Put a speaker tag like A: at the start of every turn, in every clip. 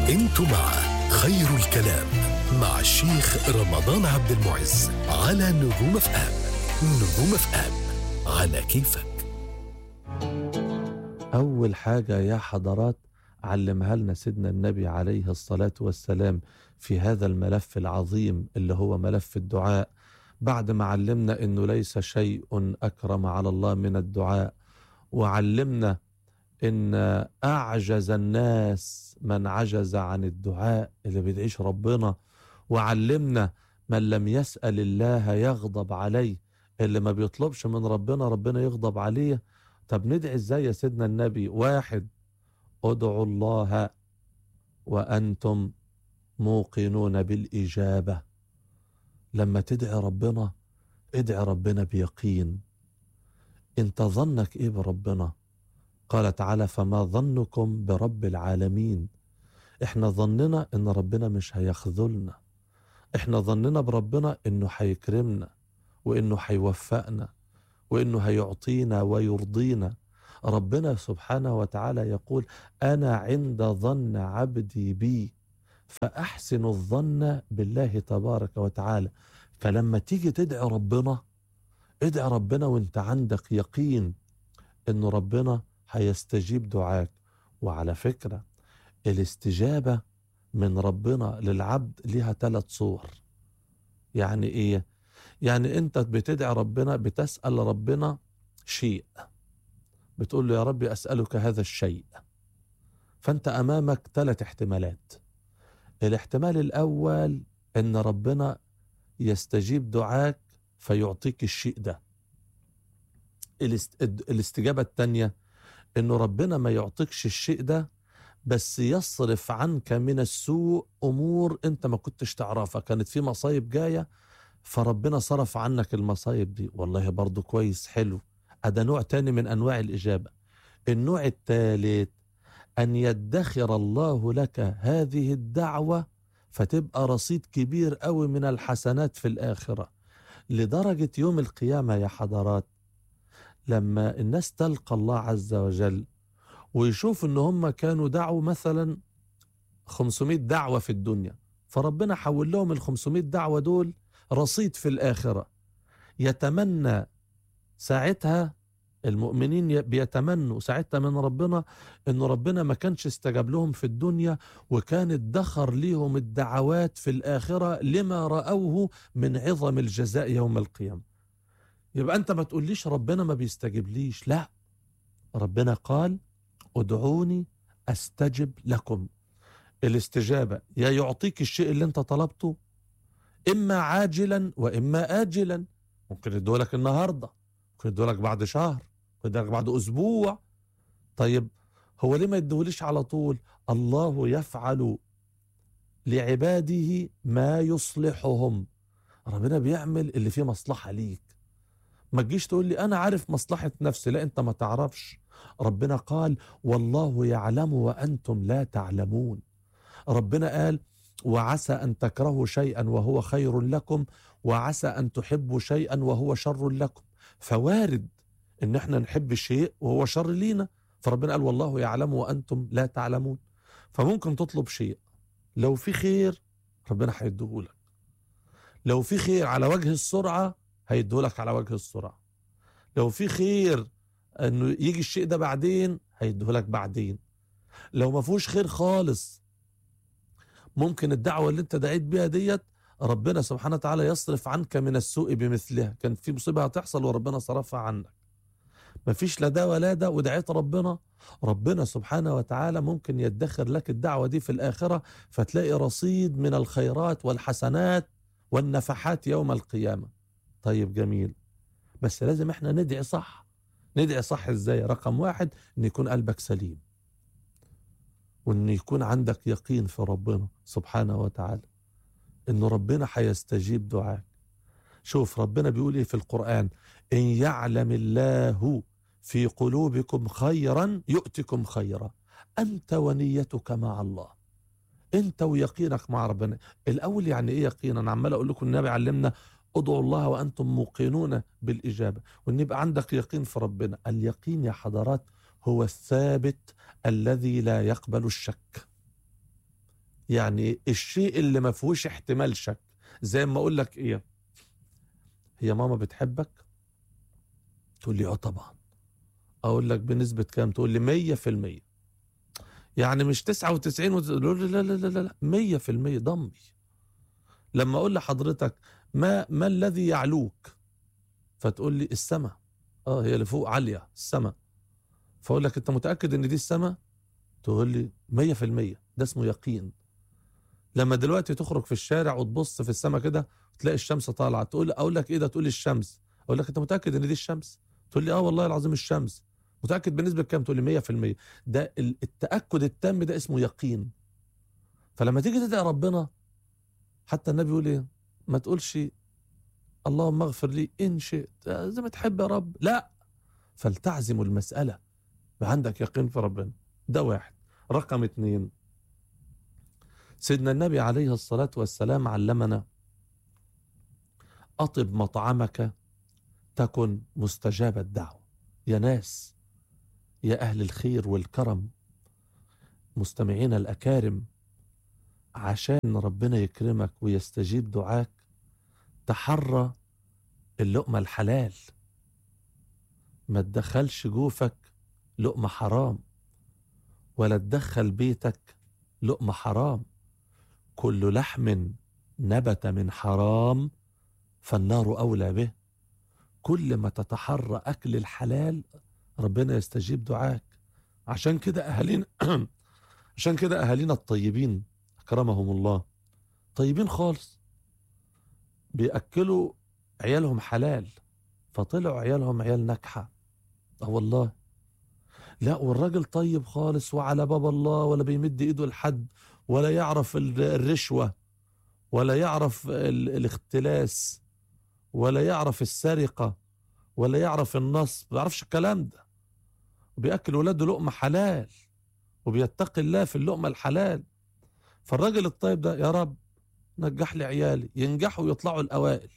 A: انتم مع خير الكلام مع الشيخ رمضان عبد المعز على نجوم اف ام نجوم اف ام على كيفك
B: أول حاجة يا حضرات علمها لنا سيدنا النبي عليه الصلاة والسلام في هذا الملف العظيم اللي هو ملف الدعاء بعد ما علمنا أنه ليس شيء أكرم على الله من الدعاء وعلمنا أن أعجز الناس من عجز عن الدعاء اللي بيدعيش ربنا وعلمنا من لم يسأل الله يغضب عليه اللي ما بيطلبش من ربنا ربنا يغضب عليه طب ندعي ازاي يا سيدنا النبي واحد ادعوا الله وانتم موقنون بالاجابه لما تدعي ربنا ادعي ربنا بيقين انت ظنك ايه بربنا قال تعالى فما ظنكم برب العالمين احنا ظننا ان ربنا مش هيخذلنا احنا ظننا بربنا انه هيكرمنا وانه هيوفقنا وانه هيعطينا ويرضينا ربنا سبحانه وتعالى يقول انا عند ظن عبدي بي فاحسن الظن بالله تبارك وتعالى فلما تيجي تدعي ربنا ادعي ربنا وانت عندك يقين ان ربنا هيستجيب دعاك وعلى فكره الاستجابه من ربنا للعبد ليها ثلاث صور يعني ايه يعني انت بتدعي ربنا بتسأل ربنا شيء بتقول له يا ربي أسألك هذا الشيء فانت أمامك ثلاث احتمالات الاحتمال الأول ان ربنا يستجيب دعاك فيعطيك الشيء ده الاست... الاستجابة الثانية انه ربنا ما يعطيكش الشيء ده بس يصرف عنك من السوء امور انت ما كنتش تعرفها كانت في مصايب جايه فربنا صرف عنك المصايب دي والله برضو كويس حلو هذا نوع تاني من أنواع الإجابة النوع الثالث أن يدخر الله لك هذه الدعوة فتبقى رصيد كبير قوي من الحسنات في الآخرة لدرجة يوم القيامة يا حضرات لما الناس تلقى الله عز وجل ويشوف ان هم كانوا دعوا مثلا 500 دعوة في الدنيا فربنا حول لهم ال 500 دعوة دول رصيد في الآخرة يتمنى ساعتها المؤمنين بيتمنوا ساعتها من ربنا ان ربنا ما كانش استجاب لهم في الدنيا وكان ادخر ليهم الدعوات في الآخرة لما رأوه من عظم الجزاء يوم القيامة يبقى انت ما تقوليش ربنا ما بيستجيب لا ربنا قال ادعوني استجب لكم الاستجابة يا يعطيك الشيء اللي انت طلبته إما عاجلا وإما آجلا ممكن يدولك النهاردة ممكن يدولك بعد شهر ممكن يدولك بعد أسبوع طيب هو ليه ما يدهوليش على طول الله يفعل لعباده ما يصلحهم ربنا بيعمل اللي فيه مصلحة ليك ما تجيش تقول لي أنا عارف مصلحة نفسي لا أنت ما تعرفش ربنا قال والله يعلم وأنتم لا تعلمون ربنا قال وعسى أن تكرهوا شيئا وهو خير لكم وعسى أن تحبوا شيئا وهو شر لكم فوارد ان احنا نحب الشيء وهو شر لينا فربنا قال والله يعلم وأنتم لا تعلمون فممكن تطلب شيء لو في خير ربنا هيديهولك لو في خير على وجه السرعة هيديهولك على وجه السرعة لو في خير انه يجي الشيء ده بعدين هيديهولك بعدين لو ما فيهوش خير خالص ممكن الدعوة اللي انت دعيت بيها ديت ربنا سبحانه وتعالى يصرف عنك من السوء بمثلها كان في مصيبة هتحصل وربنا صرفها عنك مفيش لا ده ولا ده ودعيت ربنا ربنا سبحانه وتعالى ممكن يدخر لك الدعوة دي في الآخرة فتلاقي رصيد من الخيرات والحسنات والنفحات يوم القيامة طيب جميل بس لازم احنا ندعي صح ندعي صح ازاي رقم واحد ان يكون قلبك سليم وان يكون عندك يقين في ربنا سبحانه وتعالى ان ربنا هيستجيب دعاك شوف ربنا بيقول ايه في القرآن ان يعلم الله في قلوبكم خيرا يؤتكم خيرا انت ونيتك مع الله انت ويقينك مع ربنا الاول يعني ايه يقين انا عمال اقول لكم النبي علمنا ادعوا الله وانتم موقنون بالاجابه وان يبقى عندك يقين في ربنا اليقين يا حضرات هو الثابت الذي لا يقبل الشك يعني الشيء اللي ما فيهوش احتمال شك زي ما اقول لك ايه هي ماما بتحبك تقول لي اه طبعا اقول لك بنسبه كام تقول لي 100% يعني مش 99 وت... لا لا لا لا لا 100% ضمي لما اقول لحضرتك ما ما الذي يعلوك فتقول لي السماء اه هي اللي فوق عاليه السماء فاقول لك انت متاكد ان دي السماء تقول لي 100% ده اسمه يقين لما دلوقتي تخرج في الشارع وتبص في السماء كده تلاقي الشمس طالعه تقول اقول لك ايه ده تقول لي الشمس اقول لك انت متاكد ان دي الشمس تقول لي اه والله العظيم الشمس متاكد بنسبه كام تقول لي 100% ده ال- التاكد التام ده اسمه يقين فلما تيجي تدعي ربنا حتى النبي يقول ايه ما تقولش اللهم اغفر لي ان شئت زي ما تحب يا رب لا فلتعزم المساله يبقى عندك يقين في ربنا ده واحد رقم اتنين سيدنا النبي عليه الصلاة والسلام علمنا أطب مطعمك تكن مستجاب الدعوة يا ناس يا أهل الخير والكرم مستمعين الأكارم عشان ربنا يكرمك ويستجيب دعاك تحرى اللقمة الحلال ما تدخلش جوفك لقمة حرام ولا تدخل بيتك لقمة حرام كل لحم نبت من حرام فالنار أولى به كل ما تتحرى أكل الحلال ربنا يستجيب دعاك عشان كده أهالينا عشان كده أهالينا الطيبين أكرمهم الله طيبين خالص بيأكلوا عيالهم حلال فطلعوا عيالهم عيال ناجحة اه والله لا والراجل طيب خالص وعلى باب الله ولا بيمد ايده لحد ولا يعرف ال- الرشوة ولا يعرف ال- الاختلاس ولا يعرف السرقة ولا يعرف النصب ما يعرفش الكلام ده وبيأكل ولاده لقمة حلال وبيتقي الله في اللقمة الحلال فالراجل الطيب ده يا رب نجح لي عيالي ينجحوا ويطلعوا الأوائل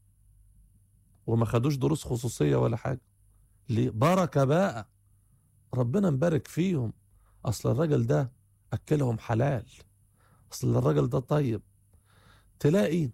B: وما خدوش دروس خصوصية ولا حاجة ليه بركة بقى ربنا مبارك فيهم أصل الراجل ده أكلهم حلال أصل الراجل ده طيب تلاقي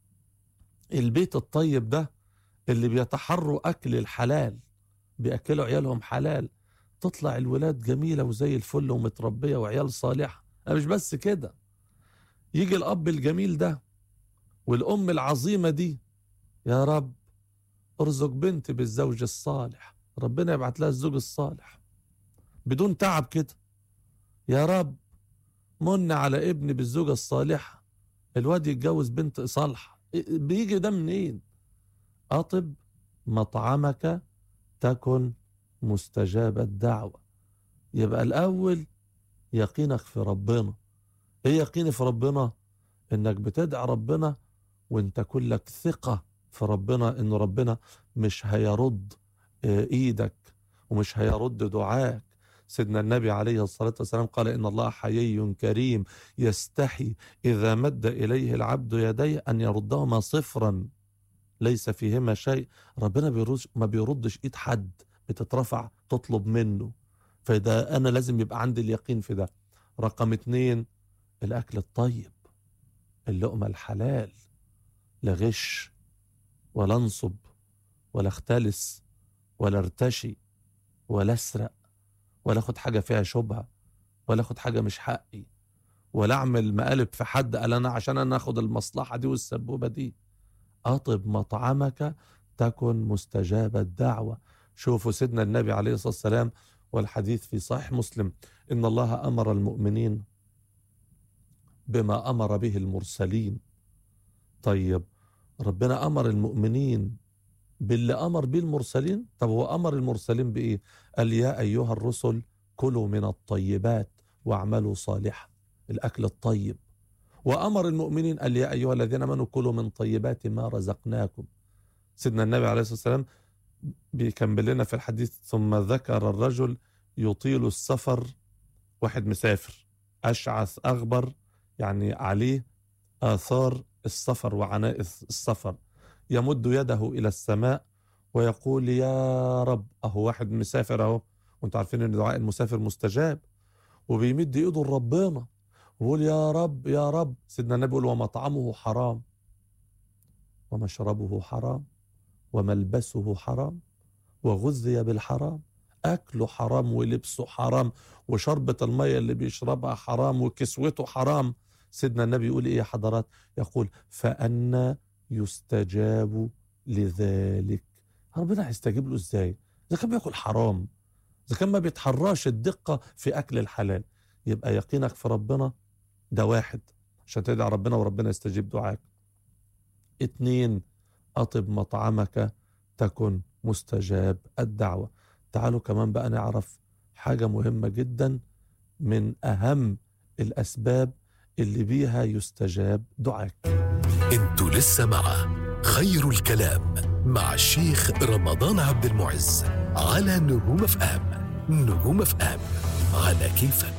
B: البيت الطيب ده اللي بيتحروا أكل الحلال بيأكلوا عيالهم حلال تطلع الولاد جميلة وزي الفل ومتربية وعيال صالحة أنا مش بس كده يجي الأب الجميل ده والأم العظيمة دي يا رب ارزق بنتي بالزوج الصالح ربنا يبعت لها الزوج الصالح بدون تعب كده يا رب من على ابني بالزوجة الصالحة الواد يتجوز بنت صالحة بيجي ده منين أطب مطعمك تكن مستجاب الدعوة يبقى الأول يقينك في ربنا إيه يقيني في ربنا إنك بتدعي ربنا وإنت كلك ثقة في ربنا إن ربنا مش هيرد آه، إيدك ومش هيرد دعاك سيدنا النبي عليه الصلاة والسلام قال إن الله حيي كريم يستحي إذا مد إليه العبد يديه أن يردهما صفرا ليس فيهما شيء ربنا بيردش ما بيردش إيد حد بتترفع تطلب منه فده أنا لازم يبقى عندي اليقين في ده رقم اتنين الأكل الطيب اللقمة الحلال لا غش ولا انصب ولا اختلس ولا ارتشي ولا اسرق ولا اخد حاجه فيها شبهه ولا اخد حاجه مش حقي ولا اعمل مقالب في حد قال انا عشان انا اخد المصلحه دي والسبوبه دي اطب مطعمك تكن مستجاب الدعوه شوفوا سيدنا النبي عليه الصلاه والسلام والحديث في صحيح مسلم ان الله امر المؤمنين بما امر به المرسلين طيب ربنا امر المؤمنين باللي امر به المرسلين طب هو امر المرسلين بايه قال يا ايها الرسل كلوا من الطيبات واعملوا صالحا الاكل الطيب وامر المؤمنين قال يا ايها الذين امنوا كلوا من طيبات ما رزقناكم سيدنا النبي عليه الصلاه والسلام بيكمل لنا في الحديث ثم ذكر الرجل يطيل السفر واحد مسافر اشعث اغبر يعني عليه اثار السفر وعناء السفر يمد يده الى السماء ويقول يا رب اهو واحد مسافر اهو وانتوا عارفين ان دعاء المسافر مستجاب وبيمد ايده لربنا وقول يا رب يا رب سيدنا النبي يقول ومطعمه حرام ومشربه حرام وملبسه حرام وغذي بالحرام أكله حرام ولبسه حرام وشربة المية اللي بيشربها حرام وكسوته حرام سيدنا النبي يقول إيه يا حضرات يقول فأنا يستجاب لذلك ربنا هيستجيب له إزاي إذا كان بياكل حرام إذا كان ما بيتحراش الدقة في أكل الحلال يبقى يقينك في ربنا ده واحد عشان تدعي ربنا وربنا يستجيب دعاك اتنين أطب مطعمك تكن مستجاب الدعوة تعالوا كمان بقى نعرف حاجة مهمة جدا من أهم الأسباب اللي بيها يستجاب دعاك
A: انتوا لسه مع خير الكلام مع الشيخ رمضان عبد المعز على نجوم اف ام نجوم اف ام على كيفك